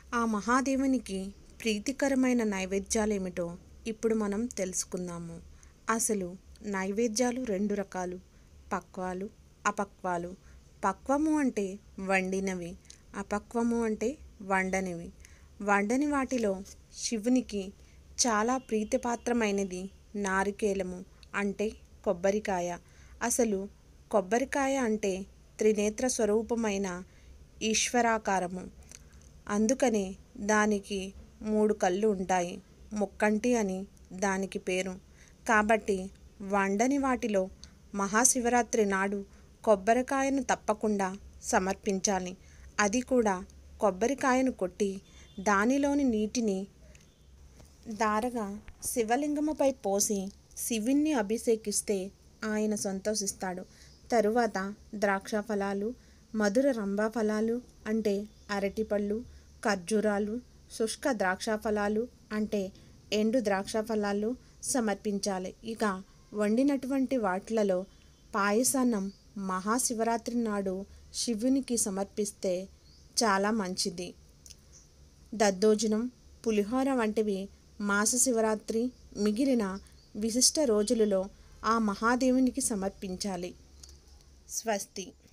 ఆ మహాదేవునికి ప్రీతికరమైన నైవేద్యాలేమిటో ఇప్పుడు మనం తెలుసుకుందాము అసలు నైవేద్యాలు రెండు రకాలు పక్వాలు అపక్వాలు పక్వము అంటే వండినవి అపక్వము అంటే వండనివి వండని వాటిలో శివునికి చాలా ప్రీతిపాత్రమైనది నారికేలము అంటే కొబ్బరికాయ అసలు కొబ్బరికాయ అంటే త్రినేత్ర స్వరూపమైన ఈశ్వరాకారము అందుకనే దానికి మూడు కళ్ళు ఉంటాయి ముక్కంటి అని దానికి పేరు కాబట్టి వండని వాటిలో మహాశివరాత్రి నాడు కొబ్బరికాయను తప్పకుండా సమర్పించాలి అది కూడా కొబ్బరికాయను కొట్టి దానిలోని నీటిని దారగా శివలింగముపై పోసి శివుణ్ణి అభిషేకిస్తే ఆయన సంతోషిస్తాడు తరువాత ద్రాక్ష ఫలాలు మధుర రంభా ఫలాలు అంటే అరటిపళ్ళు ఖర్జూరాలు శుష్క ద్రాక్ష ఫలాలు అంటే ఎండు ద్రాక్ష ఫలాలు సమర్పించాలి ఇక వండినటువంటి వాటిలలో పాయసాన్నం మహాశివరాత్రి నాడు శివునికి సమర్పిస్తే చాలా మంచిది దద్దోజనం పులిహోర వంటివి మాస శివరాత్రి మిగిలిన విశిష్ట రోజులలో ఆ మహాదేవునికి సమర్పించాలి స్వస్తి